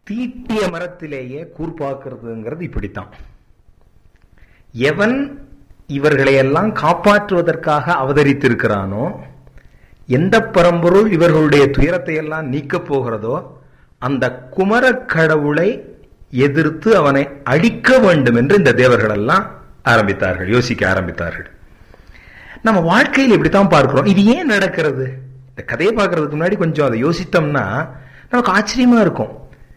தீட்டிய மரத்திலேயே கூர்ப்பாக்குறதுங்கிறது இப்படித்தான் எவன் இவர்களையெல்லாம் காப்பாற்றுவதற்காக அவதரித்திருக்கிறானோ எந்த பரம்பொருள் இவர்களுடைய துயரத்தை எல்லாம் நீக்கப் போகிறதோ அந்த குமரக் கடவுளை எதிர்த்து அவனை அழிக்க வேண்டும் என்று இந்த தேவர்கள் எல்லாம் ஆரம்பித்தார்கள் யோசிக்க ஆரம்பித்தார்கள் நம்ம வாழ்க்கையில் இப்படித்தான் பார்க்கிறோம் இது ஏன் நடக்கிறது இந்த கதையை பார்க்கறதுக்கு முன்னாடி கொஞ்சம் அதை யோசித்தோம்னா நமக்கு ஆச்சரியமா இருக்கும்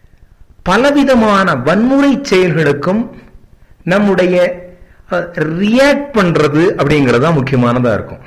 பலவிதமான வன்முறை செயல்களுக்கும் நம்முடைய ரியாக்ட் பண்றது அப்படிங்கிறது தான் முக்கியமானதா இருக்கும்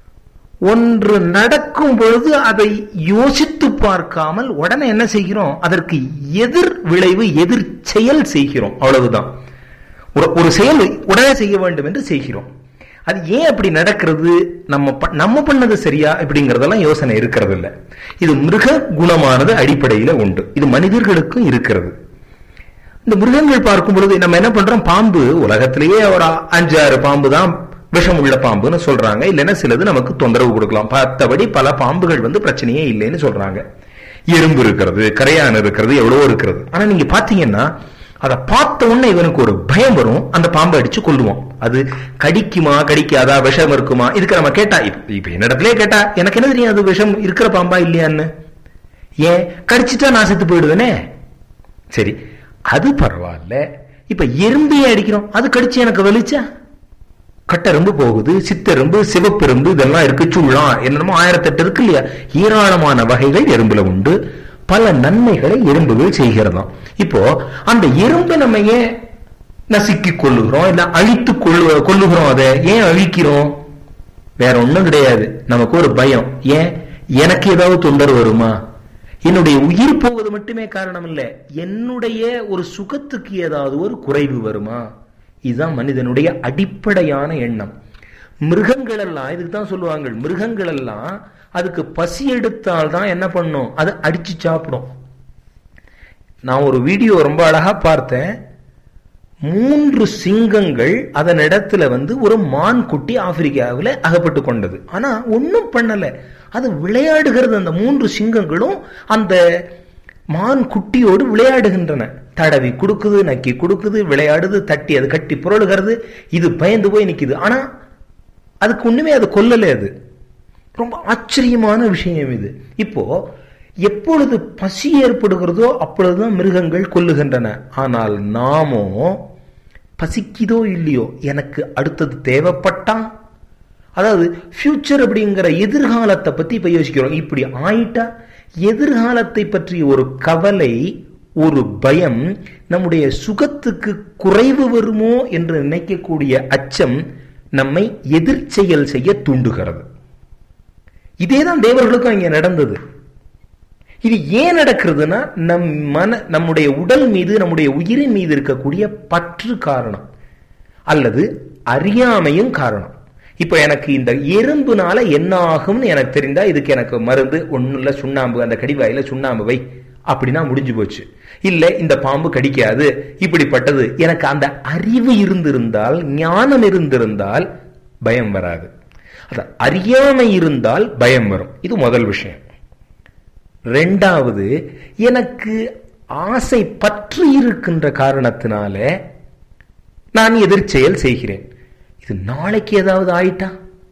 ஒன்று நடக்கும் பொழுது அதை யோசித்து பார்க்காமல் உடனே என்ன செய்கிறோம் அதற்கு எதிர் விளைவு எதிர் செயல் செய்கிறோம் அவ்வளவுதான் ஒரு ஒரு செயல் உடனே செய்ய வேண்டும் என்று செய்கிறோம் அது ஏன் அப்படி நடக்கிறது நம்ம நம்ம பண்ணது சரியா இப்படிங்கறதெல்லாம் யோசனை இருக்கிறது இல்ல இது மிருக குணமானது அடிப்படையில உண்டு இது மனிதர்களுக்கும் இருக்கிறது இந்த மிருகங்கள் பார்க்கும் பொழுது நம்ம என்ன பண்றோம் பாம்பு உலகத்திலேயே ஒரு அஞ்சாறு பாம்பு தான் விஷம் உள்ள பாம்புன்னு சொல்றாங்க இல்லைன்னா சிலது நமக்கு தொந்தரவு கொடுக்கலாம் பார்த்தபடி பல பாம்புகள் வந்து பிரச்சனையே இல்லைன்னு சொல்றாங்க எறும்பு இருக்கிறது கரையான் இருக்கிறது எவ்வளவோ இருக்கிறது ஆனா நீங்க பாத்தீங்கன்னா அதை பார்த்த உடனே இவனுக்கு ஒரு பயம் வரும் அந்த பாம்பை அடிச்சு கொல்லுவோம் அது கடிக்குமா கடிக்காதா விஷம் இருக்குமா இதுக்கு நம்ம கேட்டா இப்ப என்னிடத்திலே கேட்டா எனக்கு என்ன தெரியும் அது விஷம் இருக்கிற பாம்பா இல்லையான்னு ஏன் கடிச்சிட்டா நான் செத்து போயிடுவேனே சரி அது பரவாயில்ல இப்ப எறும்பையே அடிக்கிறோம் அது கடிச்சு எனக்கு வலிச்சா கட்டெரும்பு போகுது சித்தெரும்பு சிவப்பெரும்பு இதெல்லாம் இருக்கு சுள்ளம் என்னமோ ஆயிரத்தெட்டு இருக்கு இல்லையா ஏராளமான வகைகள் எறும்புல உண்டு பல நன்மைகளை எறும்புகள் செய்கிறதாம் இப்போ அந்த எறும்பை நம்ம ஏன் நசுக்கி கொள்ளுகிறோம் இல்ல அழித்து கொள்ளு கொள்ளுகிறோம் அதை ஏன் அழிக்கிறோம் வேற ஒண்ணும் கிடையாது நமக்கு ஒரு பயம் ஏன் எனக்கு ஏதாவது தொந்தரவு வருமா என்னுடைய உயிர் போவது மட்டுமே காரணம் இல்ல என்னுடைய ஒரு சுகத்துக்கு ஏதாவது ஒரு குறைவு வருமா இதுதான் மனிதனுடைய அடிப்படையான எண்ணம் மிருகங்கள் எல்லாம் இதுக்கு தான் சொல்லுவாங்க மிருகங்கள் எல்லாம் அதுக்கு பசி எடுத்தால் தான் என்ன பண்ணும் அது அடிச்சு சாப்பிடும் நான் ஒரு வீடியோ ரொம்ப அழகா பார்த்தேன் மூன்று சிங்கங்கள் அதன் இடத்துல வந்து ஒரு மான் குட்டி ஆப்பிரிக்காவில் அகப்பட்டு கொண்டது ஆனா ஒன்னும் பண்ணல அது விளையாடுகிறது அந்த மூன்று சிங்கங்களும் அந்த மான் குட்டியோடு விளையாடுகின்றன தடவி கொடுக்குது நக்கி கொடுக்குது விளையாடுது தட்டி அது கட்டி புரளுகிறது இது பயந்து போய் நிக்குது ஆனா அதுக்கு ஒண்ணுமே அது கொல்லல அது ரொம்ப ஆச்சரியமான விஷயம் இது இப்போ எப்பொழுது பசி ஏற்படுகிறதோ அப்பொழுதுதான் மிருகங்கள் கொல்லுகின்றன ஆனால் நாமோ பசிக்குதோ இல்லையோ எனக்கு அடுத்தது தேவைப்பட்டா அதாவது ஃபியூச்சர் அப்படிங்கிற எதிர்காலத்தை பத்தி இப்ப யோசிக்கிறோம் இப்படி ஆயிட்டா எதிர்காலத்தை பற்றிய ஒரு கவலை ஒரு பயம் நம்முடைய சுகத்துக்கு குறைவு வருமோ என்று நினைக்கக்கூடிய அச்சம் நம்மை எதிர்ச்செயல் செய்ய தூண்டுகிறது இதேதான் தேவர்களுக்கும் இங்க நடந்தது இது ஏன் நடக்கிறதுனா நம் மன நம்முடைய உடல் மீது நம்முடைய உயிரின் மீது இருக்கக்கூடிய பற்று காரணம் அல்லது அறியாமையும் காரணம் இப்ப எனக்கு இந்த எறும்புனால என்ன ஆகும்னு எனக்கு தெரிந்தா இதுக்கு எனக்கு மருந்து ஒன்னும் இல்ல சுண்ணாம்பு அந்த கடிவாயில சுண்ணாம்பு வை அப்படின்னா முடிஞ்சு போச்சு இல்ல இந்த பாம்பு கடிக்காது இப்படிப்பட்டது எனக்கு அந்த அறிவு இருந்திருந்தால் ஞானம் இருந்திருந்தால் பயம் வராது அதான் அறியாமை இருந்தால் பயம் வரும் இது முதல் விஷயம் ரெண்டாவது எனக்கு ஆசை பற்று இருக்கின்ற காரணத்தினால நான் எதிர்ச்செயல் செய்கிறேன் இது நாளைக்கு ஏதாவது ஆயிட்டா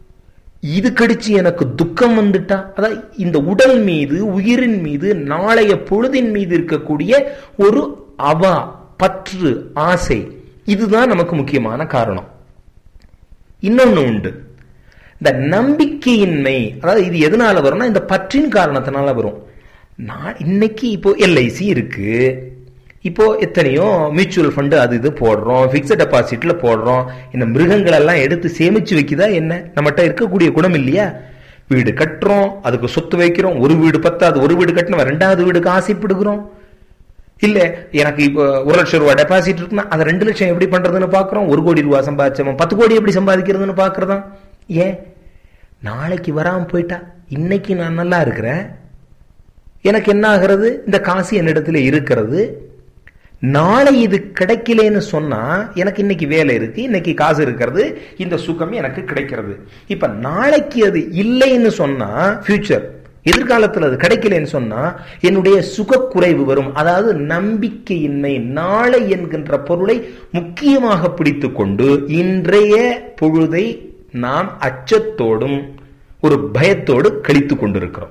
இது கடிச்சு எனக்கு துக்கம் வந்துட்டா அதான் இந்த உடல் மீது உயிரின் மீது நாளைய பொழுதின் மீது இருக்கக்கூடிய ஒரு அவா பற்று ஆசை இதுதான் நமக்கு முக்கியமான காரணம் இன்னொன்னு உண்டு இந்த நம்பிக்கையின்மை அதாவது இது எதனால வரும்னா இந்த பற்றின் காரணத்தினால வரும் நான் இன்னைக்கு இப்போ எல்ஐசி இருக்கு இப்போ எத்தனையோ மியூச்சுவல் ஃபண்டு அது இது போடுறோம் பிக்சட் டெபாசிட்ல போடுறோம் இந்த மிருகங்கள் எல்லாம் எடுத்து சேமிச்சு வைக்குதா என்ன நம்மகிட்ட இருக்கக்கூடிய குணம் இல்லையா வீடு கட்டுறோம் அதுக்கு சொத்து வைக்கிறோம் ஒரு வீடு பத்தாது ஒரு வீடு கட்டணும் ரெண்டாவது வீடுக்கு ஆசைப்படுகிறோம் இல்ல எனக்கு இப்போ ஒரு லட்சம் ரூபாய் டெபாசிட் இருக்குன்னா அதை ரெண்டு லட்சம் எப்படி பண்றதுன்னு பாக்குறோம் ஒரு கோடி ரூபாய் சம்பாதிச்சவன் பத்து கோடி எப்படி சம்பாதிக்கிறதுன்னு பாக்குறதா ஏன் நாளைக்கு வராம போயிட்டா இன்னைக்கு நான் நல்லா இருக்கிறேன் எனக்கு என்ன ஆகிறது இந்த காசு என்னிடத்துல இருக்கிறது நாளை இது கிடைக்கலன்னு சொன்னா எனக்கு இன்னைக்கு வேலை இருக்கு இன்னைக்கு காசு இருக்கிறது இந்த சுகம் எனக்கு கிடைக்கிறது இப்ப நாளைக்கு அது இல்லைன்னு சொன்னா ஃபியூச்சர் எதிர்காலத்தில் அது கிடைக்கலன்னு சொன்னா என்னுடைய சுகக்குறைவு வரும் அதாவது நம்பிக்கையின்மை நாளை என்கின்ற பொருளை முக்கியமாக பிடித்து கொண்டு இன்றைய பொழுதை நாம் அச்சத்தோடும் ஒரு பயத்தோடு கழித்து கொண்டிருக்கிறோம்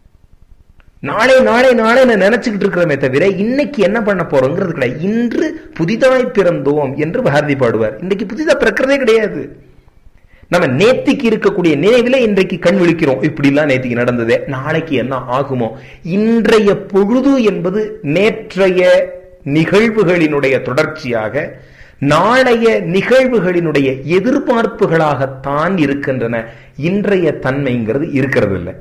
நாளை நாளை நாளை நான் நினைச்சுக்கிட்டு இருக்கிறோமே தவிர இன்னைக்கு என்ன பண்ண போறோங்கிறது கிடையாது இன்று புதிதாய் பிறந்தோம் என்று பாரதி பாடுவார் இன்னைக்கு புதிதா பிறக்கிறதே கிடையாது நம்ம நேத்திக்கு இருக்கக்கூடிய நினைவில இன்றைக்கு கண் விழிக்கிறோம் இப்படி எல்லாம் நேத்திக்கு நடந்ததே நாளைக்கு என்ன ஆகுமோ இன்றைய பொழுது என்பது நேற்றைய நிகழ்வுகளினுடைய தொடர்ச்சியாக நாளைய நிகழ்வுகளினுடைய எதிர்பார்ப்புகளாகத்தான் இருக்கின்றன இன்றைய தன்மைங்கிறது இருக்கிறது இல்லை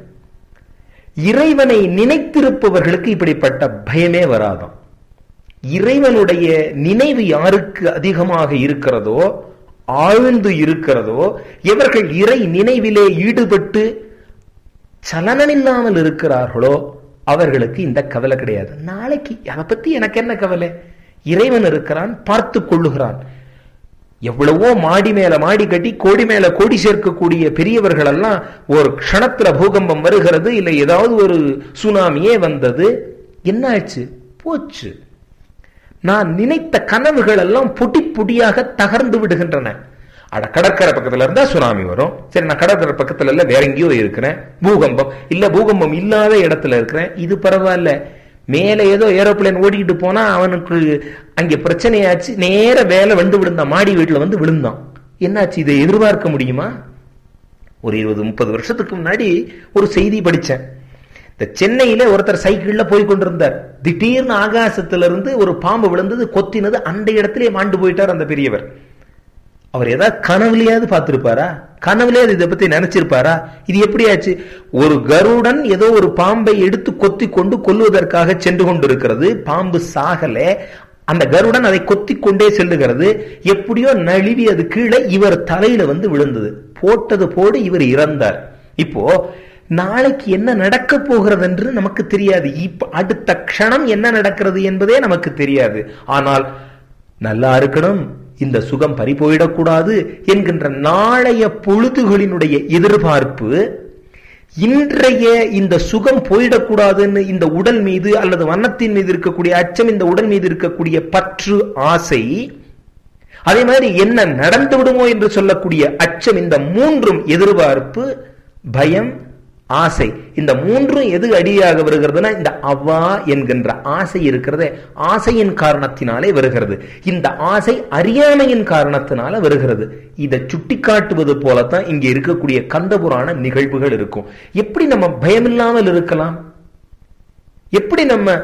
இறைவனை நினைத்திருப்பவர்களுக்கு இப்படிப்பட்ட பயமே வராதாம் இறைவனுடைய நினைவு யாருக்கு அதிகமாக இருக்கிறதோ ஆழ்ந்து இருக்கிறதோ எவர்கள் இறை நினைவிலே ஈடுபட்டு சலனமில்லாமல் இருக்கிறார்களோ அவர்களுக்கு இந்த கவலை கிடையாது நாளைக்கு அதை பத்தி எனக்கு என்ன கவலை இறைவன் இருக்கிறான் பார்த்து கொள்ளுகிறான் எவ்வளவோ மாடி மேல மாடி கட்டி கோடி மேல கோடி சேர்க்கக்கூடிய பெரியவர்கள் எல்லாம் ஒரு க்ஷணத்துல பூகம்பம் வருகிறது இல்லை ஏதாவது ஒரு சுனாமியே வந்தது என்ன ஆச்சு போச்சு நான் நினைத்த கனவுகள் எல்லாம் பொடி பொடியாக தகர்ந்து விடுகின்றன அட கடற்கரை பக்கத்துல இருந்தா சுனாமி வரும் சரி நான் கடற்கரை பக்கத்துல இல்ல வேற எங்கேயோ இருக்கிறேன் பூகம்பம் இல்ல பூகம்பம் இல்லாத இடத்துல இருக்கிறேன் இது பரவாயில்ல மேல ஏதோ ஏரோப்ளேன் ஓடிக்கிட்டு போனா அவனுக்கு அங்க பிரச்சனையாச்சு நேர வேலை வந்து விழுந்தான் மாடி வீட்டுல வந்து விழுந்தான் என்னாச்சு இதை எதிர்பார்க்க முடியுமா ஒரு இருபது முப்பது வருஷத்துக்கு முன்னாடி ஒரு செய்தி படிச்சேன் இந்த சென்னையில ஒருத்தர் சைக்கிள்ல போய் கொண்டிருந்தார் திடீர்னு ஆகாசத்துல இருந்து ஒரு பாம்பு விழுந்தது கொத்தினது அந்த இடத்திலே மாண்டு போயிட்டார் அந்த பெரியவர் அவர் ஏதாவது கனவுலையாவது பார்த்திருப்பாரா கனவுலையாவது இதை பத்தி நினைச்சிருப்பாரா இது எப்படி ஆச்சு ஒரு கருடன் ஏதோ ஒரு பாம்பை எடுத்து கொத்தி கொண்டு கொல்லுவதற்காக சென்று கொண்டிருக்கிறது பாம்பு சாகல அந்த கருடன் அதை கொத்தி கொண்டே செல்லுகிறது எப்படியோ நழுவி அது கீழே இவர் தலையில வந்து விழுந்தது போட்டது போடு இவர் இறந்தார் இப்போ நாளைக்கு என்ன நடக்க போகிறது என்று நமக்கு தெரியாது இப்ப அடுத்த க்ஷணம் என்ன நடக்கிறது என்பதே நமக்கு தெரியாது ஆனால் நல்லா இருக்கணும் இந்த சுகம் பறி போயிடக்கூடாது என்கின்ற நாளைய பொழுதுகளினுடைய எதிர்பார்ப்பு இன்றைய இந்த சுகம் போயிடக்கூடாதுன்னு இந்த உடல் மீது அல்லது வண்ணத்தின் மீது இருக்கக்கூடிய அச்சம் இந்த உடல் மீது இருக்கக்கூடிய பற்று ஆசை அதே மாதிரி என்ன நடந்து விடுமோ என்று சொல்லக்கூடிய அச்சம் இந்த மூன்றும் எதிர்பார்ப்பு பயம் ஆசை இந்த மூன்றும் எது அடியாக வருகிறதுனா இந்த அவ்வா என்கின்ற ஆசை இருக்கிறதே ஆசையின் காரணத்தினாலே வருகிறது இந்த ஆசை அறியாமையின் காரணத்தினால வருகிறது இதை சுட்டி காட்டுவது போலத்தான் இங்க இருக்கக்கூடிய கந்தபுராண நிகழ்வுகள் இருக்கும் எப்படி நம்ம பயமில்லாமல் இருக்கலாம் எப்படி நம்ம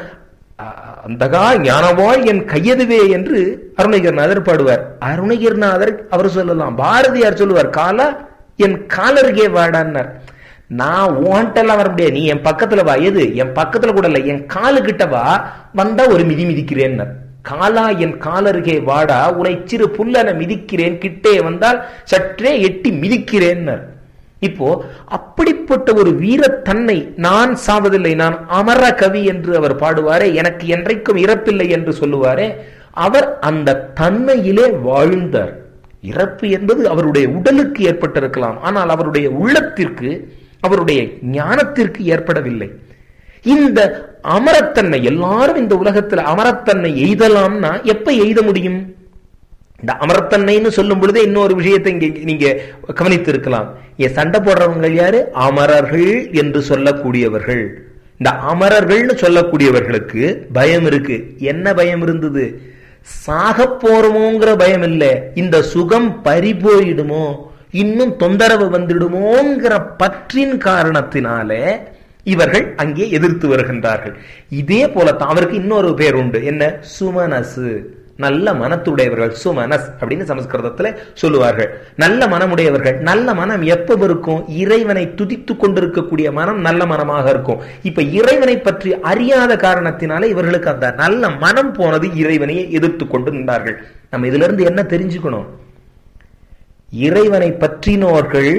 அந்தகா ஞானவாய் என் கையதுவே என்று அருணகிரிநாதர் பாடுவார் அருணகிரிநாதர் அவர் சொல்லலாம் பாரதியார் சொல்லுவார் காலா என் காலருகே வாடான்னார் நான் ஓன்ட்டெல்லாம் வர முடியாது நீ என் பக்கத்துல வா எது என் பக்கத்துல கூட இல்ல என் காலு கிட்ட வா வந்தா ஒரு மிதி மிதிக்கிறேன் காலா என் காலருகே வாடா உனை சிறு புல்லன மிதிக்கிறேன் கிட்டே வந்தால் சற்றே எட்டி மிதிக்கிறேன் இப்போ அப்படிப்பட்ட ஒரு வீரத்தன்மை நான் சாவதில்லை நான் அமர கவி என்று அவர் பாடுவாரே எனக்கு என்றைக்கும் இறப்பில்லை என்று சொல்லுவாரே அவர் அந்த தன்மையிலே வாழ்ந்தார் இறப்பு என்பது அவருடைய உடலுக்கு ஏற்பட்டிருக்கலாம் ஆனால் அவருடைய உள்ளத்திற்கு அவருடைய ஞானத்திற்கு ஏற்படவில்லை இந்த அமரத்தன்மை எல்லாரும் இந்த உலகத்துல அமரத்தன்மை எய்தலாம்னா எப்ப எய்த முடியும் இந்த அமரத்தன்மைன்னு சொல்லும் பொழுதே இன்னொரு விஷயத்தை இங்க நீங்க கவனித்து இருக்கலாம் என் சண்டை போடுறவங்க யாரு அமரர்கள் என்று சொல்லக்கூடியவர்கள் இந்த அமரர்கள்னு சொல்லக்கூடியவர்களுக்கு பயம் இருக்கு என்ன பயம் இருந்தது சாக போறோமோங்கிற பயம் இல்ல இந்த சுகம் பறி போயிடுமோ இன்னும் தொந்தரவு வந்துடுமோங்கிற பற்றின் காரணத்தினாலே இவர்கள் அங்கே எதிர்த்து வருகின்றார்கள் இதே போலத்தான் அவருக்கு இன்னொரு பேர் உண்டு என்ன சுமனசு நல்ல மனத்துடையவர்கள் சுமனஸ் அப்படின்னு சமஸ்கிருதத்துல சொல்லுவார்கள் நல்ல மனமுடையவர்கள் நல்ல மனம் எப்ப இருக்கும் இறைவனை துதித்து கொண்டிருக்கக்கூடிய மனம் நல்ல மனமாக இருக்கும் இப்ப இறைவனை பற்றி அறியாத காரணத்தினால இவர்களுக்கு அந்த நல்ல மனம் போனது இறைவனையே எதிர்த்து கொண்டு நின்றார்கள் நம்ம இதுல இருந்து என்ன தெரிஞ்சுக்கணும் இறைவனை பற்றினோர்கள்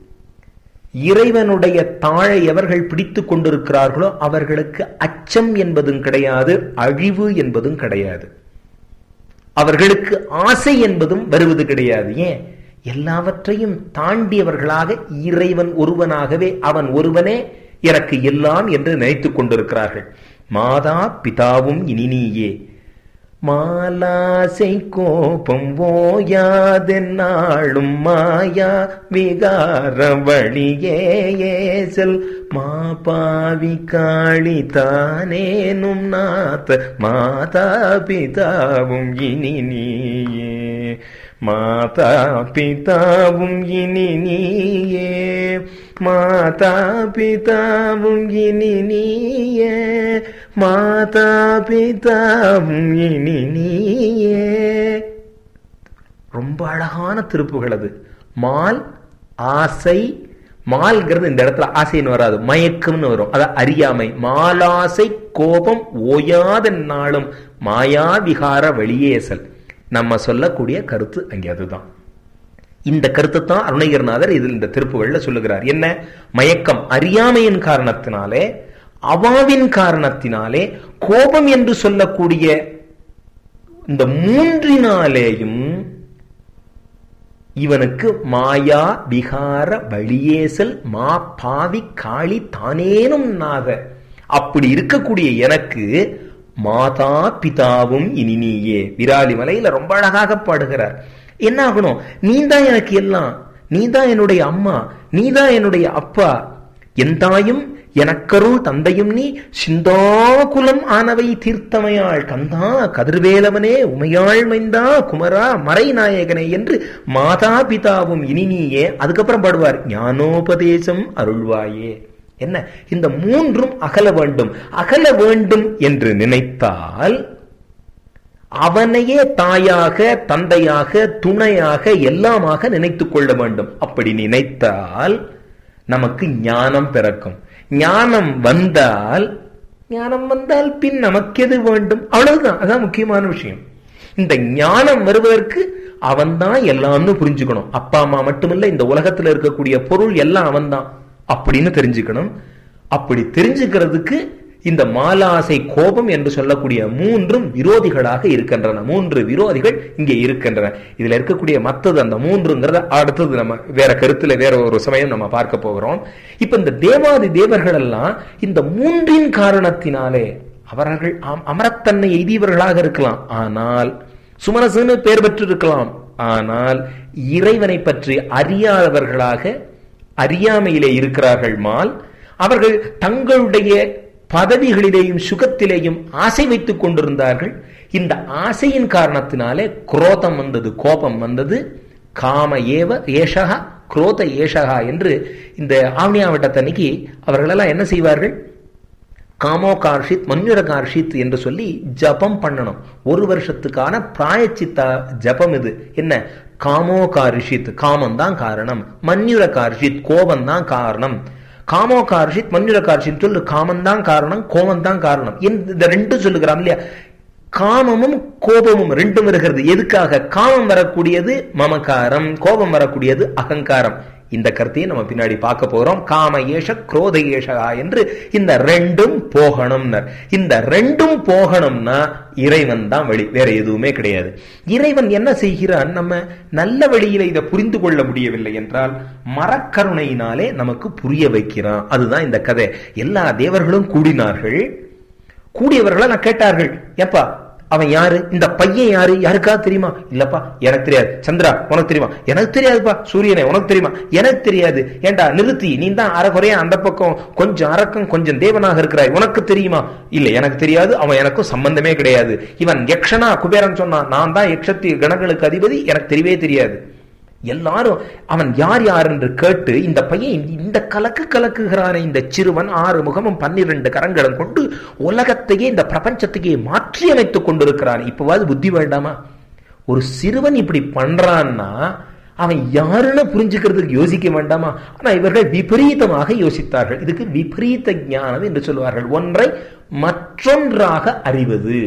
இறைவனுடைய தாழை எவர்கள் பிடித்து கொண்டிருக்கிறார்களோ அவர்களுக்கு அச்சம் என்பதும் கிடையாது அழிவு என்பதும் கிடையாது அவர்களுக்கு ஆசை என்பதும் வருவது கிடையாது ஏன் எல்லாவற்றையும் தாண்டியவர்களாக இறைவன் ஒருவனாகவே அவன் ஒருவனே எனக்கு எல்லாம் என்று நினைத்துக் கொண்டிருக்கிறார்கள் மாதா பிதாவும் இனி நீயே மாலாசை கோபம் ஓயாதென்னாளும் மாயா விகார வழியேசல் மாபாவி காளி தானேனும் நாத்த மாதா பிதாவும் இனி நீயே மாதா பிதாவும் இனி நீயே மாதா பிதாவும் இனி நீயே மாதா பிதாவும் இனி நீயே ரொம்ப அழகான திருப்புகள் அது மால் ஆசை மால்ங்கிறது இந்த இடத்துல ஆசைன்னு வராது மயக்கம்னு வரும் அதான் அறியாமை மாலாசை கோபம் ஓயாத நாளும் மாயாவிகார வெளியேசல் நம்ம சொல்லக்கூடிய கருத்து அங்கே அதுதான் இந்த கருத்தை தான் அருணகிரிநாதர் இதில் இந்த திருப்புகள்ல சொல்லுகிறார் என்ன மயக்கம் அறியாமையின் காரணத்தினாலே அவாவின் காரணத்தினாலே கோபம் என்று சொல்லக்கூடிய இந்த மூன்றினாலேயும் இவனுக்கு மாயா விகார வழியேசல் மா பாவி காளி தானேனும் நாத அப்படி இருக்கக்கூடிய எனக்கு மாதா பிதாவும் இனி நீயே விராலி மலையில ரொம்ப அழகாக பாடுகிறார் என்ன ஆகணும் நீ தான் எனக்கு எல்லாம் நீ தான் என்னுடைய அம்மா நீ தான் என்னுடைய அப்பா என் தாயும் எனக்கருள் தந்தையும் நீ சிந்தாகுலம் ஆனவை தீர்த்தமையாள் கந்தா கதிர்வேலவனே உமையாள் மைந்தா குமரா மறை நாயகனே என்று மாதா பிதாவும் இனி நீயே அதுக்கப்புறம் பாடுவார் ஞானோபதேசம் அருள்வாயே என்ன இந்த மூன்றும் அகல வேண்டும் அகல வேண்டும் என்று நினைத்தால் அவனையே தாயாக தந்தையாக துணையாக எல்லாமாக நினைத்துக் கொள்ள வேண்டும் அப்படி நினைத்தால் நமக்கு ஞானம் பிறக்கும் ஞானம் வந்தால் ஞானம் வந்தால் பின் நமக்கு எது வேண்டும் அவ்வளவுதான் அதான் முக்கியமான விஷயம் இந்த ஞானம் வருவதற்கு அவன்தான் எல்லாம்னு புரிஞ்சுக்கணும் அப்பா அம்மா மட்டுமில்ல இந்த உலகத்துல இருக்கக்கூடிய பொருள் எல்லாம் அவன்தான் அப்படின்னு தெரிஞ்சுக்கணும் அப்படி தெரிஞ்சுக்கிறதுக்கு இந்த மாலாசை கோபம் என்று சொல்லக்கூடிய மூன்றும் விரோதிகளாக இருக்கின்றன மூன்று விரோதிகள் இங்கே இருக்கின்றன இதுல இருக்கக்கூடிய மத்தது அந்த மூன்றுங்கிறத அடுத்தது நம்ம வேற கருத்துல வேற ஒரு சமயம் நம்ம பார்க்க போகிறோம் இப்ப இந்த தேவாதி தேவர்கள் எல்லாம் இந்த மூன்றின் காரணத்தினாலே அவர்கள் அமரத்தன்மை எய்தியவர்களாக இருக்கலாம் ஆனால் சுமனசுன்னு பெயர் பெற்றிருக்கலாம் ஆனால் இறைவனை பற்றி அறியாதவர்களாக அறியாமையிலே இருக்கிறார்கள் மால் அவர்கள் தங்களுடைய பதவிகளிலேயும் சுகத்திலேயும் ஆசை வைத்துக் கொண்டிருந்தார்கள் இந்த ஆசையின் காரணத்தினாலே குரோதம் வந்தது கோபம் வந்தது காம ஏவ ஏஷகா குரோத ஏஷகா என்று இந்த ஆவணியாவட்டத்தன்னைக்கு அவர்களெல்லாம் என்ன செய்வார்கள் காமோ கார்ஷித் மன்யுர கார்ஷித் என்று சொல்லி ஜபம் பண்ணணும் ஒரு வருஷத்துக்கான பிராயச்சித்த ஜபம் இது என்ன காமோ காரிஷித் காமம் தான் காரணம் மன்யுர கார்ஷித் கோபம் தான் காரணம் காமோ கார்ஷித் மன்யுர கார்ஷித் சொல்லு காமம் தான் காரணம் கோபம் தான் காரணம் இந்த ரெண்டும் சொல்லுகிறான் இல்லையா காமமும் கோபமும் ரெண்டும் வருகிறது எதுக்காக காமம் வரக்கூடியது மமகாரம் கோபம் வரக்கூடியது அகங்காரம் இந்த கருத்தையும் நம்ம பின்னாடி பார்க்க போறோம் காம ஏஷ குரோத ஏஷகா என்று இந்த ரெண்டும் போகணும்னர் இந்த ரெண்டும் போகணும்னா இறைவன் தான் வழி வேற எதுவுமே கிடையாது இறைவன் என்ன செய்கிறான் நம்ம நல்ல வழியில இதை புரிந்து கொள்ள முடியவில்லை என்றால் மரக்கருணையினாலே நமக்கு புரிய வைக்கிறான் அதுதான் இந்த கதை எல்லா தேவர்களும் கூடினார்கள் கூடியவர்களை நான் கேட்டார்கள் ஏப்பா அவன் யாரு இந்த பையன் யாரு யாருக்கா தெரியுமா இல்லப்பா எனக்கு தெரியாது சந்திரா உனக்கு தெரியுமா எனக்கு தெரியாதுப்பா சூரியனே உனக்கு தெரியுமா எனக்கு தெரியாது ஏண்டா நிறுத்தி நீ தான் அறகுறையா அந்த பக்கம் கொஞ்சம் அரக்கம் கொஞ்சம் தேவனாக இருக்கிறாய் உனக்கு தெரியுமா இல்ல எனக்கு தெரியாது அவன் எனக்கும் சம்பந்தமே கிடையாது இவன் யக்ஷனா குபேரன் சொன்னான் நான் தான் யக்ஷத்தி கணங்களுக்கு அதிபதி எனக்கு தெரியவே தெரியாது எல்லாரும் அவன் யார் யார் என்று கேட்டு இந்த பையன் இந்த கலக்கு கலக்குகிறானே இந்த சிறுவன் ஆறு முகமும் பன்னிரண்டு கரங்களும் கொண்டு உலகத்தையே இந்த பிரபஞ்சத்தையே மாற்றி அமைத்துக் கொண்டிருக்கிறான் இப்பவாது புத்தி வேண்டாமா ஒரு சிறுவன் இப்படி பண்றான்னா அவன் யாருன்னு புரிஞ்சுக்கிறதுக்கு யோசிக்க வேண்டாமா ஆனா இவர்கள் விபரீதமாக யோசித்தார்கள் இதுக்கு விபரீத ஞானம் என்று சொல்வார்கள் ஒன்றை மற்றொன்றாக அறிவது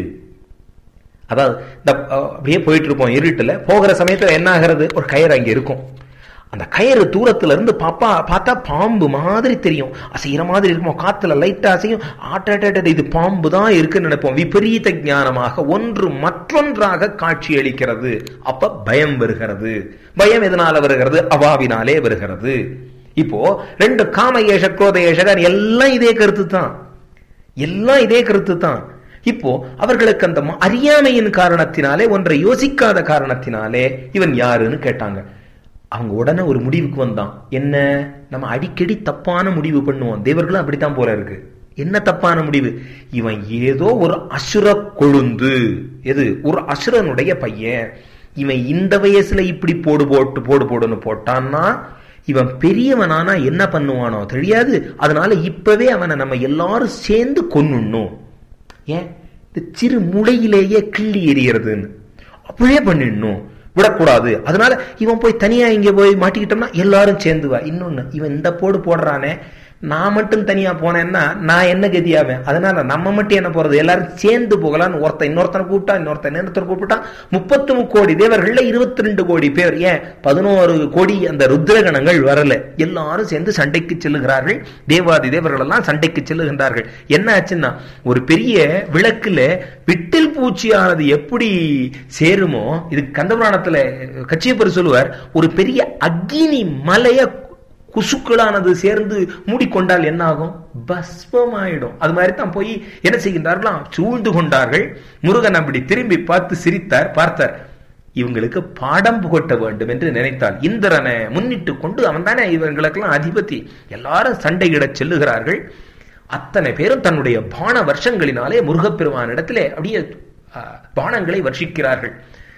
அதாவது இந்த அப்படியே போயிட்டு இருப்போம் இருட்டுல போகிற சமயத்துல என்ன ஆகிறது ஒரு கயிறு அங்க இருக்கும் அந்த கயிறு தூரத்துல இருந்து பாப்பா பார்த்தா பாம்பு மாதிரி தெரியும் அசைகிற மாதிரி இருக்கும் காத்துல லைட்டா அசையும் ஆட்ட இது பாம்பு தான் இருக்குன்னு நினைப்போம் விபரீத ஞானமாக ஒன்று மற்றொன்றாக காட்சி அளிக்கிறது அப்ப பயம் வருகிறது பயம் எதனால வருகிறது அவாவினாலே வருகிறது இப்போ ரெண்டு காம ஏஷ குரோத ஏஷகர் எல்லாம் இதே கருத்து தான் எல்லாம் இதே கருத்து தான் இப்போ அவர்களுக்கு அந்த ம- அறியாமையின் காரணத்தினாலே ஒன்றை யோசிக்காத காரணத்தினாலே இவன் யாருன்னு கேட்டாங்க அவங்க உடனே ஒரு முடிவுக்கு வந்தான் என்ன நம்ம அடிக்கடி தப்பான முடிவு பண்ணுவோம் தேவர்களும் அப்படித்தான் போல இருக்கு என்ன தப்பான முடிவு இவன் ஏதோ ஒரு அசுர கொழுந்து எது ஒரு அசுரனுடைய பையன் இவன் இந்த வயசுல இப்படி போடு போட்டு போடு போடுன்னு போட்டான்னா இவன் பெரியவனானா என்ன பண்ணுவானோ தெரியாது அதனால இப்பவே அவனை நம்ம எல்லாரும் சேர்ந்து கொன்னுடணும் ஏன் இந்த சிறு முளையிலேயே கிள்ளி எறிகிறதுன்னு அப்படியே பண்ணிடணும் விடக்கூடாது அதனால இவன் போய் தனியா இங்க போய் மாட்டிக்கிட்டோம்னா எல்லாரும் சேர்ந்துவா இன்னொன்னு இவன் இந்த போடு போடுறானே நான் மட்டும் தனியா போனேன்னா நான் என்ன கதியாவேன் அதனால நம்ம மட்டும் என்ன போறது எல்லாரும் சேர்ந்து போகலான்னு ஒருத்தன் இன்னொருத்தனை கூப்பிட்டா இன்னொருத்தன் இன்னொருத்தர் கூப்பிட்டா முப்பத்து கோடி தேவர்கள்ல இருபத்தி ரெண்டு கோடி பேர் ஏன் பதினோரு கோடி அந்த ருத்ரகணங்கள் வரல எல்லாரும் சேர்ந்து சண்டைக்கு செல்லுகிறார்கள் தேவாதி தேவர்கள் எல்லாம் சண்டைக்கு செல்லுகின்றார்கள் என்ன ஆச்சுன்னா ஒரு பெரிய விளக்குல விட்டில் பூச்சியானது எப்படி சேருமோ இது கந்தபுராணத்துல கச்சியப்பர் சொல்லுவார் ஒரு பெரிய அக்னி மலைய குசுக்களானது சேர்ந்து மூடிக்கொண்டால் என்ன ஆகும் பஸ்வமாயிடும் அது மாதிரி தான் போய் என்ன செய்கின்றார்களாம் சூழ்ந்து கொண்டார்கள் முருகன் அப்படி திரும்பி பார்த்து சிரித்தார் பார்த்தார் இவங்களுக்கு பாடம் புகட்ட வேண்டும் என்று நினைத்தால் இந்திரனை முன்னிட்டு கொண்டு அவன் தானே இவங்களுக்கெல்லாம் அதிபதி எல்லாரும் சண்டையிடச் செல்லுகிறார்கள் அத்தனை பேரும் தன்னுடைய பான வருஷங்களினாலே முருகப்பெருமானிடத்திலே அப்படியே அஹ், பானங்களை வர்ஷிக்கிறார்கள்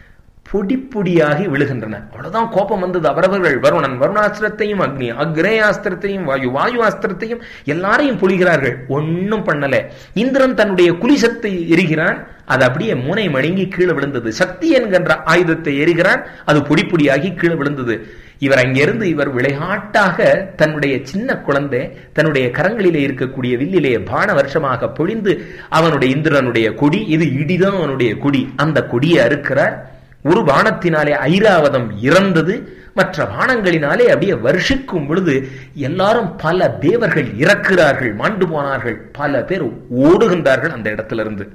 பொடி பொடியாகி விழுகின்றன அவ்வளவுதான் கோபம் வந்தது அவரவர்கள் வருணன் வருணாஸ்திரத்தையும் அக்னி அக்னேயாஸ்திரத்தையும் வாயு வாயு அஸ்திரத்தையும் எல்லாரையும் பொழிகிறார்கள் ஒன்னும் பண்ணல இந்திரன் தன்னுடைய குலிசத்தை எரிகிறான் அது அப்படியே முனை மழுங்கி கீழே விழுந்தது சக்தி என்கின்ற ஆயுதத்தை எரிகிறான் அது பொடி பொடியாகி கீழே விழுந்தது இவர் அங்கிருந்து இவர் விளையாட்டாக தன்னுடைய சின்ன குழந்தை தன்னுடைய கரங்களிலே இருக்கக்கூடிய வில்லிலே பான வருஷமாக பொழிந்து அவனுடைய இந்திரனுடைய கொடி இது இடிதான் அவனுடைய கொடி அந்த கொடியை அறுக்கிறார் ஒரு பானத்தினாலே ஐராவதம் இறந்தது மற்ற பானங்களினாலே அப்படியே வருஷிக்கும் பொழுது எல்லாரும் பல தேவர்கள் இறக்கிறார்கள் மாண்டு போனார்கள் பல பேர் ஓடுகின்றார்கள் அந்த இடத்திலிருந்து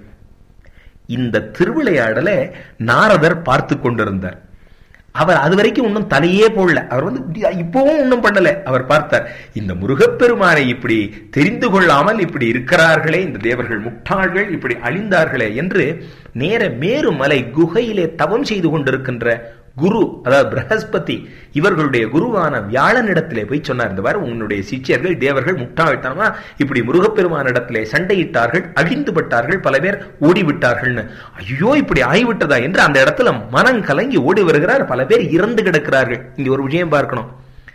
இந்த திருவிளையாடலை நாரதர் பார்த்து கொண்டிருந்தார் அவர் அது வரைக்கும் இன்னும் தலையே போடல அவர் வந்து இப்படி- இப்பவும் ஒன்றும் பண்ணல அவர் பார்த்தார் இந்த முருகப்பெருமானை இப்படி தெரிந்து கொள்ளாமல் இப்படி இருக்கிறார்களே இந்த தேவர்கள் முட்டாள்கள் இப்படி அழிந்தார்களே என்று நேர மேருமலை குகையிலே தவம் செய்து கொண்டிருக்கின்ற குரு அதாவது பிரகஸ்பதி இவர்களுடைய குருவான வியாழனிடத்திலே போய் சொன்னார் இந்த மாதிரி உன்னுடைய சிஷ்யர்கள் தேவர்கள் முட்டாள்தனமா இப்படி முருகப்பெருமானிடத்திலே சண்டையிட்டார்கள் அழிந்து பட்டார்கள் பல பேர் ஓடிவிட்டார்கள்னு ஐயோ இப்படி ஆகிவிட்டதா என்று அந்த இடத்துல மனம் கலங்கி ஓடி வருகிறார் பல பேர் இறந்து கிடக்கிறார்கள் இங்க ஒரு விஷயம் பார்க்கணும்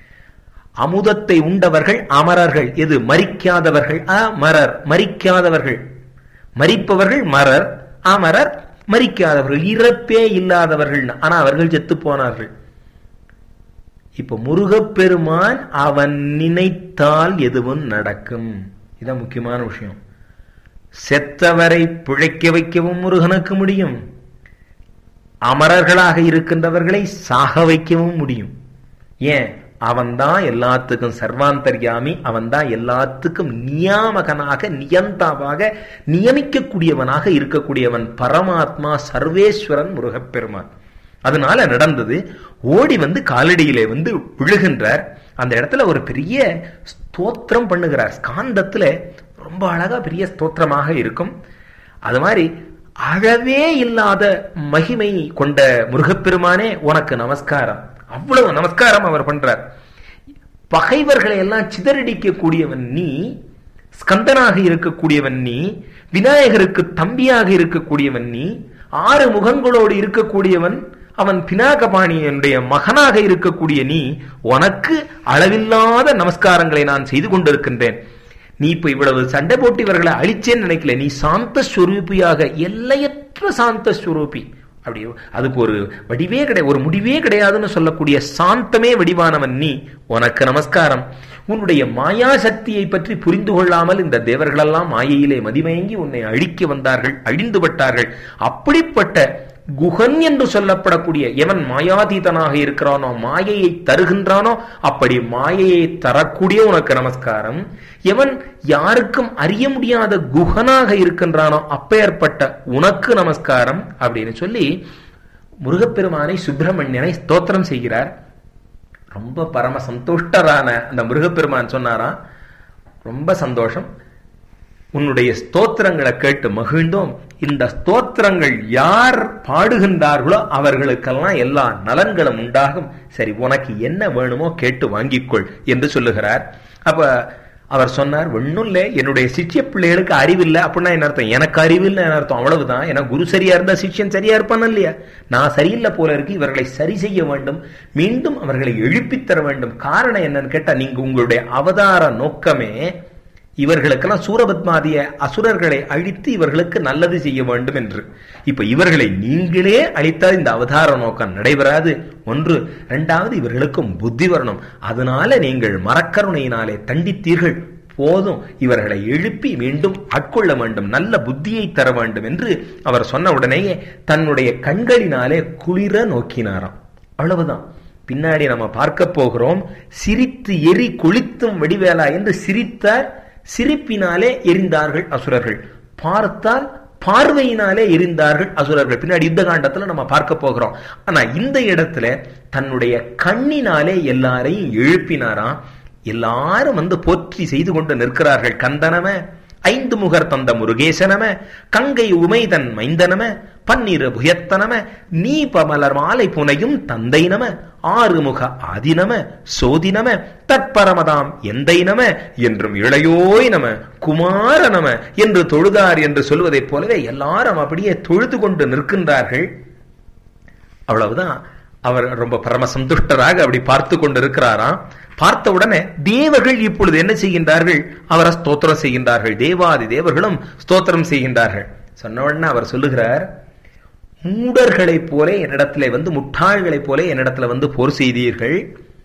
அமுதத்தை உண்டவர்கள் அமரர்கள் எது மரிக்காதவர்கள் அமரர் மரிக்காதவர்கள் மரிப்பவர்கள் மரர் அமரர் மரிக்காதவர்கள் இறப்பே இல்லாதவர்கள் ஆனா அவர்கள் செத்து போனார்கள் இப்ப முருகப்பெருமான் அவன் நினைத்தால் எதுவும் நடக்கும் இதான் முக்கியமான விஷயம் செத்தவரை பிழைக்க வைக்கவும் முருகனுக்கு முடியும் அமரர்களாக இருக்கின்றவர்களை சாக வைக்கவும் முடியும் ஏன் அவன்தான் எல்லாத்துக்கும் சர்வாந்தர்யாமி அவன்தான் எல்லாத்துக்கும் நியாமகனாக நியந்தாவாக நியமிக்கக்கூடியவனாக இருக்கக்கூடியவன் பரமாத்மா சர்வேஸ்வரன் முருகப்பெருமான் அதனால நடந்தது ஓடி வந்து காலடியிலே வந்து விழுகின்றார் அந்த இடத்துல ஒரு பெரிய ஸ்தோத்திரம் பண்ணுகிறார் ஸ்காந்தத்துல ரொம்ப அழகா பெரிய ஸ்தோத்திரமாக இருக்கும் அது மாதிரி அழவே இல்லாத மகிமை கொண்ட முருகப்பெருமானே உனக்கு நமஸ்காரம் அவ்வளவு நமஸ்காரம் அவர் பண்றார் பகைவர்களை எல்லாம் சிதறடிக்க கூடியவன் நீ ஸ்கந்தனாக இருக்கக்கூடியவன் நீ விநாயகருக்கு தம்பியாக இருக்கக்கூடியவன் நீ ஆறு முகங்களோடு இருக்கக்கூடியவன் அவன் பினாகபாணியனுடைய மகனாக இருக்கக்கூடிய நீ உனக்கு அளவில்லாத நமஸ்காரங்களை நான் செய்து கொண்டிருக்கின்றேன் நீ இப்ப இவ்வளவு சண்டை போட்டு இவர்களை அழிச்சேன்னு நினைக்கல நீ சாந்த ஸ்வரூபியாக எல்லையற்ற சாந்த ஸ்வரூபி அப்படி அதுக்கு ஒரு வடிவே கிடையாது ஒரு முடிவே கிடையாதுன்னு சொல்லக்கூடிய சாந்தமே வடிவானவன் நீ உனக்கு நமஸ்காரம் உன்னுடைய மாயா சக்தியை பற்றி புரிந்து கொள்ளாமல் இந்த தேவர்களெல்லாம் மாயையிலே மதிமயங்கி உன்னை அழிக்க வந்தார்கள் அழிந்து பட்டார்கள் அப்படிப்பட்ட குகன் என்று சொல்லப்படக்கூடிய எவன் மாயாதீதனாக இருக்கிறானோ மாயையை தருகின்றானோ அப்படி மாயையை தரக்கூடிய உனக்கு நமஸ்காரம் எவன் யாருக்கும் அறிய முடியாத குகனாக இருக்கின்றானோ அப்பேற்பட்ட உனக்கு நமஸ்காரம் அப்படின்னு சொல்லி முருகப்பெருமானை சுப்பிரமணியனை ஸ்தோத்திரம் செய்கிறார் ரொம்ப பரம சந்துஷ்டரான அந்த முருகப்பெருமான் சொன்னாராம் ரொம்ப சந்தோஷம் உன்னுடைய ஸ்தோத்திரங்களை கேட்டு மகிழ்ந்தோம் இந்த ஸ்தோத்திரங்கள் யார் பாடுகின்றார்களோ அவர்களுக்கெல்லாம் எல்லா நலன்களும் உண்டாகும் சரி உனக்கு என்ன வேணுமோ கேட்டு வாங்கிக்கொள் என்று சொல்லுகிறார் அப்ப அவர் சொன்னார் ஒன்னும் இல்லை என்னுடைய சிஷ்ய பிள்ளைகளுக்கு அறிவில்லை அப்படின்னா என்ன அர்த்தம் எனக்கு அறிவில்லை என்ன அர்த்தம் அவ்வளவுதான் ஏன்னா குரு சரியா இருந்தா சிஷ்யன் சரியா இருப்பான் இல்லையா நான் சரியில்லை போல இருக்கு இவர்களை சரி செய்ய வேண்டும் மீண்டும் அவர்களை எழுப்பித் தர வேண்டும் காரணம் என்னன்னு கேட்டா நீங்க உங்களுடைய அவதார நோக்கமே இவர்களுக்கெல்லாம் சூரபத்மாதிய அசுரர்களை அழித்து இவர்களுக்கு நல்லது செய்ய வேண்டும் என்று இப்ப இவர்களை நீங்களே அழித்தால் இந்த அவதார நோக்கம் நடைபெறாது ஒன்று இரண்டாவது இவர்களுக்கும் புத்தி வரணும் அதனால நீங்கள் மரக்கருணையினாலே தண்டித்தீர்கள் போதும் இவர்களை எழுப்பி மீண்டும் ஆட்கொள்ள வேண்டும் நல்ல புத்தியை தர வேண்டும் என்று அவர் சொன்ன உடனேயே தன்னுடைய கண்களினாலே குளிர நோக்கினாராம் அவ்வளவுதான் பின்னாடி நம்ம பார்க்க போகிறோம் சிரித்து எரி கொளித்தும் வெடிவேலா என்று சிரித்தார் சிரிப்பினாலே எரிந்தார்கள் அசுரர்கள் பார்த்தால் பார்வையினாலே எரிந்தார்கள் அசுரர்கள் பின்னாடி யுத்த காண்டத்துல நம்ம பார்க்க போகிறோம் ஆனா இந்த இடத்துல தன்னுடைய கண்ணினாலே எல்லாரையும் எழுப்பினாராம் எல்லாரும் வந்து போற்றி செய்து கொண்டு நிற்கிறார்கள் கந்தனம ஐந்து முகர் தந்த முருகேசனம கங்கை உமைதன் மைந்தனம பன்னிரு புயத்தனம நீ பமலர் மாலை புனையும் தந்தை நம ஆறுமுக ஆதினம சோதினம தற்பரமதாம் எந்தை நம என்றும் இளையோய் நம குமார நம என்று தொழுதார் என்று சொல்வதைப் போலவே எல்லாரும் அப்படியே தொழுது கொண்டு நிற்கின்றார்கள் அவ்வளவுதான் அவர் ரொம்ப பரம சந்துஷ்டராக அப்படி பார்த்து கொண்டு இருக்கிறாராம் பார்த்த உடனே தேவர்கள் இப்பொழுது என்ன செய்கின்றார்கள் அவரை ஸ்தோத்திரம் செய்கின்றார்கள் தேவாதி தேவர்களும் ஸ்தோத்திரம் செய்கின்றார்கள் சொன்ன உடனே அவர் சொல்லுகிறார் மூடர்களைப் போல என்னிடத்துல வந்து முட்டாள்களைப் போல என்னிடத்துல வந்து போர் செய்தீர்கள்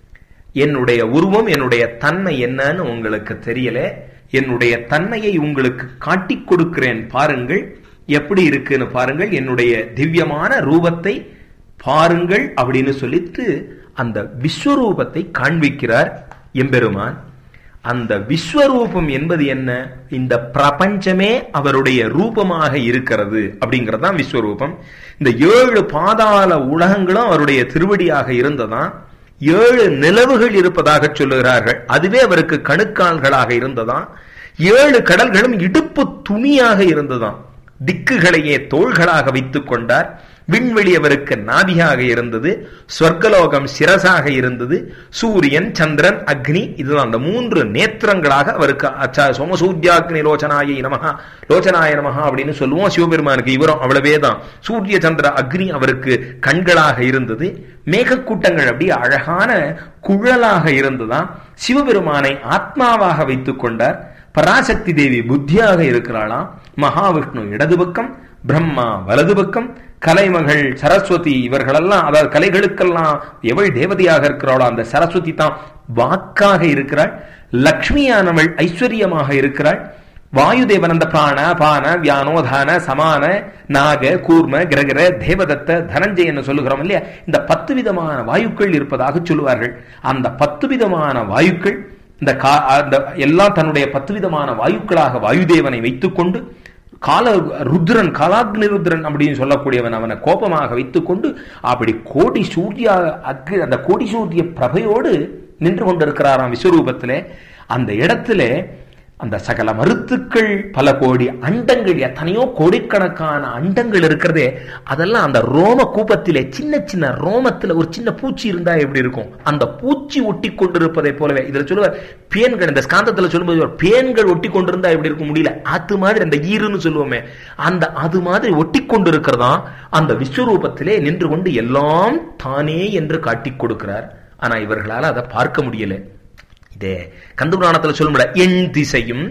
என்னுடைய உருவம் என்னுடைய தன்மை என்னன்னு உங்களுக்கு தெரியல என்னுடைய தன்மையை உங்களுக்கு காட்டிக் கொடுக்கிறேன் பாருங்கள் எப்படி இருக்குன்னு பாருங்கள் என்னுடைய திவ்யமான ரூபத்தை பாருங்கள் அப்படின்னு சொல்லிட்டு அந்த விஸ்வரூபத்தை காண்பிக்கிறார் எம்பெருமான் அந்த விஸ்வரூபம் என்பது என்ன இந்த பிரபஞ்சமே அவருடைய ரூபமாக இருக்கிறது அப்படிங்கிறது தான் விஸ்வரூபம் இந்த ஏழு பாதாள உலகங்களும் அவருடைய திருவடியாக இருந்ததாம் ஏழு நிலவுகள் இருப்பதாக சொல்லுகிறார்கள் அதுவே அவருக்கு கணுக்கால்களாக இருந்ததாம் ஏழு கடல்களும் இடுப்பு துணியாக இருந்ததாம் திக்குகளையே தோள்களாக வைத்துக் கொண்டார் விண்வெளி அவருக்கு நாபியாக இருந்தது சொர்க்கலோகம் சிரசாக இருந்தது சூரியன் சந்திரன் அக்னி இதுதான் அந்த மூன்று நேத்திரங்களாக அவருக்கு சோமசூர்யாக்னி லோச்சனாயை நமகா லோச்சனாய நமகா அப்படின்னு சொல்லுவோம் சிவபெருமானுக்கு இவரும் அவ்வளவே தான் சூரிய சந்திர அக்னி அவருக்கு கண்களாக இருந்தது மேகக்கூட்டங்கள் அப்படி அழகான குழலாக இருந்ததாம் சிவபெருமானை ஆத்மாவாக வைத்துக் கொண்டார் பராசக்தி தேவி புத்தியாக இருக்கிறாளாம் மகாவிஷ்ணு இடது பக்கம் பிரம்மா வலது பக்கம் கலைமகள் சரஸ்வதி இவர்களெல்லாம் அதாவது கலைகளுக்கெல்லாம் எவள் தேவதையாக இருக்கிறாளோ அந்த சரஸ்வதி தான் வாக்காக இருக்கிறாள் லக்ஷ்மியானவள் ஐஸ்வர்யமாக இருக்கிறாள் வாயுதேவன் அந்த பிராண பான வியானோதான சமான நாக கூர்ம கிரகர தேவதத்த தனஞ்சயன்னு சொல்லுகிறோம் இல்லையா இந்த பத்து விதமான வாயுக்கள் இருப்பதாக சொல்லுவார்கள் அந்த பத்து விதமான வாயுக்கள் இந்த கா அந்த எல்லாம் தன்னுடைய பத்து விதமான வாயுக்களாக வாயுதேவனை வைத்துக்கொண்டு கால ருத்ரன் காலாக்னி ருத்ரன் அப்படின்னு சொல்லக்கூடியவன் அவனை கோபமாக வைத்துக்கொண்டு அப்படி கோடி சூரிய அக்னி அந்த கோடி சூரிய பிரபையோடு நின்று கொண்டிருக்கிறாராம் விஸ்வரூபத்திலே அந்த இடத்துல அந்த சகல மருத்துக்கள் பல கோடி அண்டங்கள் எத்தனையோ கோடிக்கணக்கான அண்டங்கள் இருக்கிறதே அதெல்லாம் அந்த ரோம கூப்பத்திலே சின்ன சின்ன ரோமத்துல ஒரு சின்ன பூச்சி இருந்தா எப்படி இருக்கும் அந்த பூச்சி ஒட்டி கொண்டிருப்பதை போலவே இதுல சொல்லுவார் பேன்கள் இந்த ஸ்காந்தத்துல சொல்லும்போது பேன்கள் ஒட்டி கொண்டிருந்தா எப்படி இருக்கும் முடியல அது மாதிரி அந்த ஈருன்னு சொல்லுவோமே அந்த அது மாதிரி ஒட்டி கொண்டிருக்கிறதா அந்த விஸ்வரூபத்திலே நின்று கொண்டு எல்லாம் தானே என்று காட்டிக் கொடுக்கிறார் ஆனா இவர்களால் அதை பார்க்க முடியல இதே கந்தபுராணத்தில் சொல்லும்ல எண் திசையும்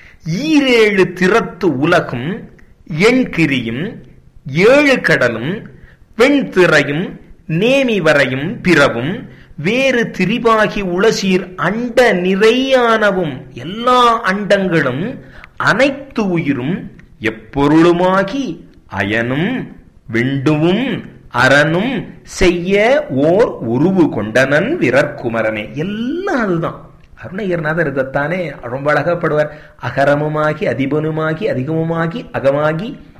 ஈரேழு திறத்து உலகும் எண் கிரியும் ஏழு கடலும் வெண்திரையும் நேமி வரையும் பிறவும் வேறு திரிபாகி உளசீர் அண்ட நிறையானவும் எல்லா அண்டங்களும் அனைத்து உயிரும் எப்பொருளுமாகி அயனும் விண்டுவும் அரணும் செய்ய ஓர் உருவு கொண்டனன் விரற்குமரனே எல்லாம் அதுதான் அருணகிரிநாதர் இதைத்தானே ரொம்ப அழகப்படுவார் அகரமுமாகி அதிபனுமாகி அதிகமுமாகி அகமாகி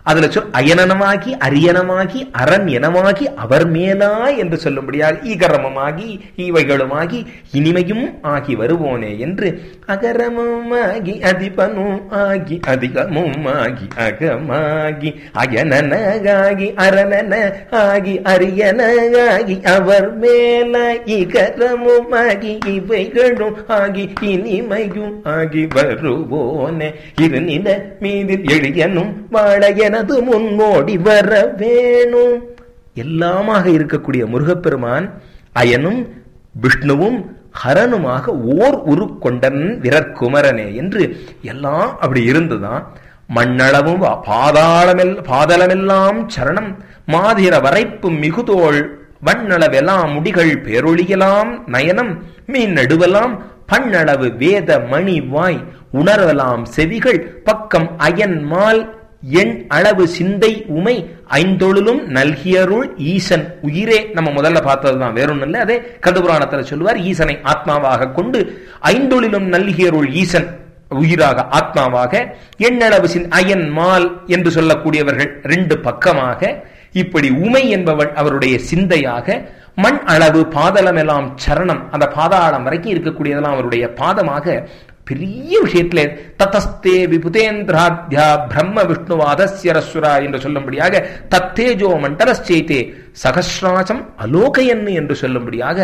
அதுல சொல் அயனனமாகி அரியனமாகி அரண் எனமாகி அவர் மேலா என்று சொல்லும்படியாக ஈகரமமாகி இவைகளுமாகி இனிமையும் ஆகி வருவோனே என்று அகரமுமாகி அதிபனும் ஆகி அதிகமும் ஆகி அகமாகி அயனனகாகி அரணன ஆகி அரியனகாகி அவர் மேல இகரமுமாகி இவைகளும் ஆகி இனிமையும் ஆகி வருவோனே இருநில மீதில் எளியனும் வாழ எனது முன்னோடி வர வேணும் எல்லாமாக இருக்கக்கூடிய முருகப்பெருமான் அயனும் விஷ்ணுவும் ஹரனுமாக ஓர் உரு கொண்டன் விரற்குமரனே என்று எல்லாம் அப்படி இருந்துதான் மண்ணளவும் பாதாளமெல் பாதளமெல்லாம் சரணம் மாதிர வரைப்பு மிகுதோள் வண்ணளவெல்லாம் முடிகள் பேரொழியலாம் நயனம் மீன் நடுவலாம் பண்ணளவு வேத மணி வாய் உணரலாம் செவிகள் பக்கம் அயன் மால் எண் அளவு சிந்தை உமை ஐந்தொழிலும் நல்கியருள் ஈசன் உயிரே நம்ம முதல்ல பார்த்ததுதான் வேறொன்னு இல்லை அதே கந்தபுராணத்துல சொல்லுவார் ஈசனை ஆத்மாவாக கொண்டு ஐந்தொழிலும் நல்கியருள் ஈசன் உயிராக ஆத்மாவாக எண்ணளவு சின் அயன் மால் என்று சொல்லக்கூடியவர்கள் ரெண்டு பக்கமாக இப்படி உமை என்பவள் அவருடைய சிந்தையாக மண் அளவு பாதளம் எல்லாம் சரணம் அந்த பாதாளம் வரைக்கும் இருக்கக்கூடியதெல்லாம் அவருடைய பாதமாக பெரிய விஷயத்திலே தத்தஸ்தே விபுதேந்திராத்யா பிரம்ம விஷ்ணுவாதஸ்யரஸ்வரா என்று சொல்லும்படியாக தத்தேஜோ மண்டலச்சேத்தே சகசிராசம் அலோகயன் என்று சொல்லும்படியாக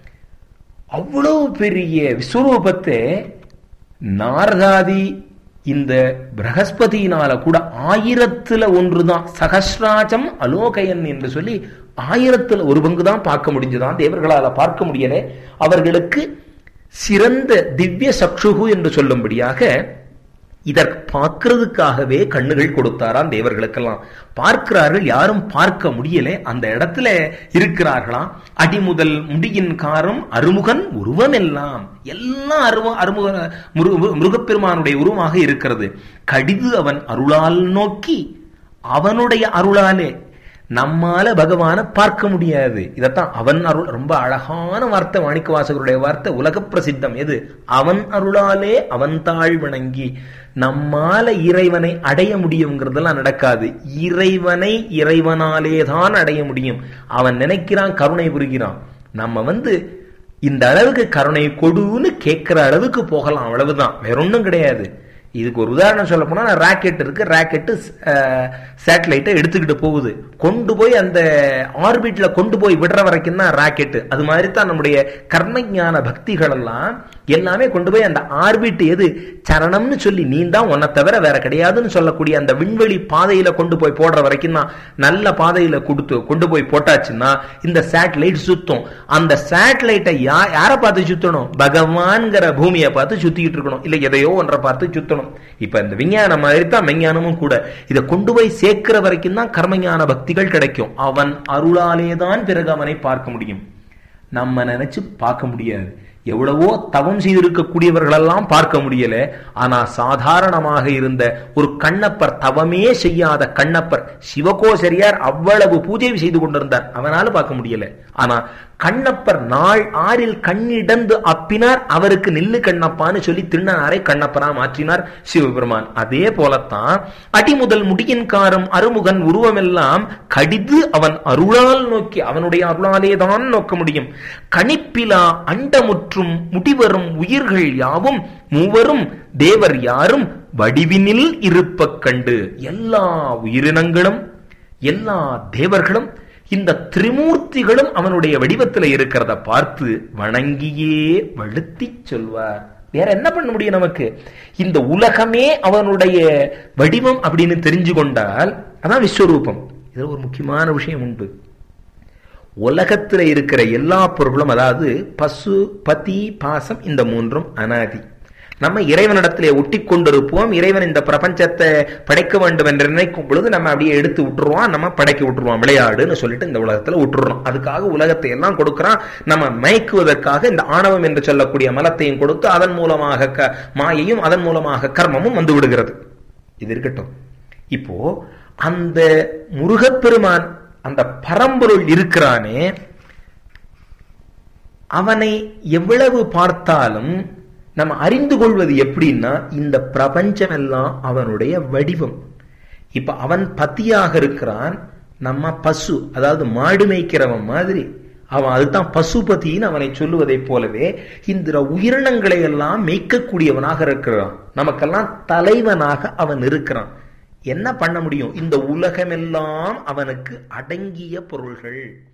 அவ்வளவு பெரிய விஸ்வரூபத்தை நாரதாதி இந்த பிரகஸ்பதியினால கூட ஆயிரத்துல ஒன்றுதான் சகசிராஜம் அலோகயன் என்று சொல்லி ஆயிரத்துல ஒரு பங்கு தான் பார்க்க முடிஞ்சுதான் தேவர்களால பார்க்க முடியல அவர்களுக்கு சிறந்த திவ்ய சக்ஷுகு என்று சொல்லும்படியாக இதற்கு பார்க்கிறதுக்காகவே கண்ணுகள் கொடுத்தாராம் தேவர்களுக்கெல்லாம் பார்க்கிறார்கள் யாரும் பார்க்க முடியல அந்த இடத்துல இருக்கிறார்களாம் அடி முதல் முடியின் காரம் அருமுகன் உருவமெல்லாம் எல்லாம் அருவ அருமுக முருகப்பெருமானுடைய உருவமாக இருக்கிறது கடிது அவன் அருளால் நோக்கி அவனுடைய அருளாலே நம்மால பகவான பார்க்க முடியாது இதத்தான் அவன் அருள் ரொம்ப அழகான வார்த்தை மாணிக்க வாசகருடைய வார்த்தை உலக பிரசித்தம் எது அவன் அருளாலே அவன் தாழ் வணங்கி நம்மால இறைவனை அடைய முடியுங்கிறதெல்லாம் நடக்காது இறைவனை இறைவனாலே தான் அடைய முடியும் அவன் நினைக்கிறான் கருணை புரிகிறான் நம்ம வந்து இந்த அளவுக்கு கருணை கொடுன்னு கேட்கிற அளவுக்கு போகலாம் அவ்வளவுதான் வேற ஒன்றும் கிடையாது இதுக்கு ஒரு உதாரணம் சொல்ல போனா ராக்கெட் இருக்கு ராக்கெட்டு சேட்டலைட்டை எடுத்துக்கிட்டு போகுது கொண்டு போய் அந்த ஆர்பிட்ல கொண்டு போய் விடுற வரைக்கும் தான் ராக்கெட்டு அது மாதிரி தான் நம்முடைய கர்மஞான பக்திகள் எல்லாம் எல்லாமே கொண்டு போய் அந்த ஆர்பிட் எது சரணம்னு சொல்லி நீ தான் உன்னை தவிர வேற கிடையாதுன்னு சொல்லக்கூடிய அந்த விண்வெளி பாதையில கொண்டு போய் போடுற வரைக்கும் தான் நல்ல பாதையில கொடுத்து கொண்டு போய் போட்டாச்சுன்னா இந்த சேட்டலைட் சுத்தும் அந்த சேட்டலைட்டை யா யாரை பார்த்து சுத்தணும் பகவான்கிற பூமியை பார்த்து சுத்திக்கிட்டு இருக்கணும் இல்ல எதையோ ஒன்றை பார்த்து சுத்தணும் இப்ப இந்த விஞ்ஞானம் மாதிரி தான் விஞ்ஞானமும் கூட இதை கொண்டு போய் சேர்க்கிற வரைக்கும் தான் கர்மஞான பக்திகள் கிடைக்கும் அவன் அருளாலே தான் பிறகு அவனை பார்க்க முடியும் நம்ம நினைச்சு பார்க்க முடியாது எவ்வளவோ தவம் செய்திருக்கக்கூடியவர்களெல்லாம் பார்க்க முடியல ஆனா சாதாரணமாக இருந்த ஒரு கண்ணப்பர் தவமே செய்யாத கண்ணப்பர் சிவகோசரியார் அவ்வளவு பூஜை செய்து கொண்டிருந்தார் அவனால பார்க்க முடியல ஆனா கண்ணப்பர் நாள் ஆறில் கண்ணிடந்து அப்பினார் அவருக்கு நில்லு கண்ணப்பான்னு சொல்லி திருநனாரை கண்ணப்பரா மாற்றினார் சிவபெருமான் அதே போலத்தான் அடி முதல் முடியின் காரம் அருமுகன் உருவமெல்லாம் கடிது அவன் அருளால் நோக்கி அவனுடைய அருளாலே தான் நோக்க முடியும் கணிப்பிலா அண்டமுற்றும் முடிவரும் உயிர்கள் யாவும் மூவரும் தேவர் யாரும் வடிவினில் இருப்ப கண்டு எல்லா உயிரினங்களும் எல்லா தேவர்களும் இந்த திரிமூர்த்திகளும் அவனுடைய வடிவத்தில் இருக்கிறத பார்த்து வணங்கியே வழுத்தி சொல்வார் வேற என்ன பண்ண முடியும் நமக்கு இந்த உலகமே அவனுடைய வடிவம் அப்படின்னு தெரிஞ்சு கொண்டால் அதான் விஸ்வரூபம் இது ஒரு முக்கியமான விஷயம் உண்டு உலகத்துல இருக்கிற எல்லா பொருளும் அதாவது பசு பதி பாசம் இந்த மூன்றும் அனாதி நம்ம இறைவனிடத்திலே ஒட்டி கொண்டிருப்போம் இறைவன் இந்த பிரபஞ்சத்தை படைக்க வேண்டும் என்று நினைக்கும் பொழுது நம்ம அப்படியே எடுத்து விட்டுருவோம் நம்ம படைக்க விட்டுருவோம் விளையாடுன்னு சொல்லிட்டு இந்த உலகத்துல விட்டுறோம் அதுக்காக உலகத்தை எல்லாம் கொடுக்கிறான் நம்ம மயக்குவதற்காக இந்த ஆணவம் என்று சொல்லக்கூடிய மலத்தையும் கொடுத்து அதன் மூலமாக க மாயையும் அதன் மூலமாக கர்மமும் வந்து விடுகிறது இது இருக்கட்டும் இப்போ அந்த முருகப்பெருமான் அந்த பரம்பொருள் இருக்கிறானே அவனை எவ்வளவு பார்த்தாலும் நம்ம அறிந்து கொள்வது எப்படின்னா இந்த பிரபஞ்சம் எல்லாம் அவனுடைய வடிவம் இப்ப அவன் பத்தியாக இருக்கிறான் நம்ம பசு அதாவது மாடு மேய்க்கிறவன் மாதிரி அவன் அதுதான் பசுபதின்னு அவனை சொல்லுவதைப் போலவே இந்த உயிரினங்களை எல்லாம் மேய்க்கக்கூடியவனாக இருக்கிறான் நமக்கெல்லாம் தலைவனாக அவன் இருக்கிறான் என்ன பண்ண முடியும் இந்த உலகமெல்லாம் அவனுக்கு அடங்கிய பொருள்கள்